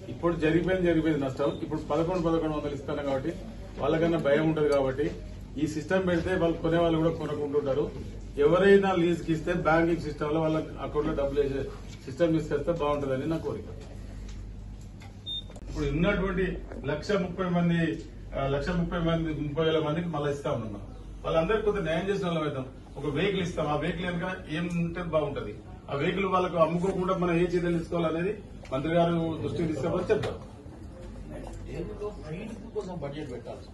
ఇప్పుడు జరిగిపోయింది జరిగిపోయింది నష్టం ఇప్పుడు పదకొండు పదకొండు వందలు ఇస్తాను కాబట్టి వాళ్ళకన్నా భయం ఉంటది కాబట్టి ఈ సిస్టమ్ పెడితే వాళ్ళు కొనే వాళ్ళు కూడా కొనుక్కుంటుంటారు ఎవరైనా లీజ్కి ఇస్తే బ్యాంకింగ్ సిస్టమ్ లో వాళ్ళ అకౌంట్ లో డబ్బులు వేసే సిస్టమ్ తీసుకొస్తే బాగుంటుందని నా కోరిక ఇప్పుడు ఉన్నటువంటి లక్ష ముప్పై మంది ఆ, లక్ష ముప్పై మంది ముప్పై వేల మందికి మళ్ళీ ఇస్తా ఉన్నాం మనం. వాళ్ళందరికీ కొంత న్యాయం చేసిన వాళ్ళం అవుతాం ఒక వెహికల్ ఇస్తాం ఆ వెహికల్ కనుక ఏం ఉంటే బాగుంటది ఆ వెహికల్ వాళ్ళకు అమ్ముకోకుండా మనం ఏ చర్యలు తీసుకోవాలనేది మంత్రి గారు దృష్టికి తీసుకపోతే చెప్తాం ఏదో ఫీడ్ కోసం బడ్జెట్ పెట్టాలి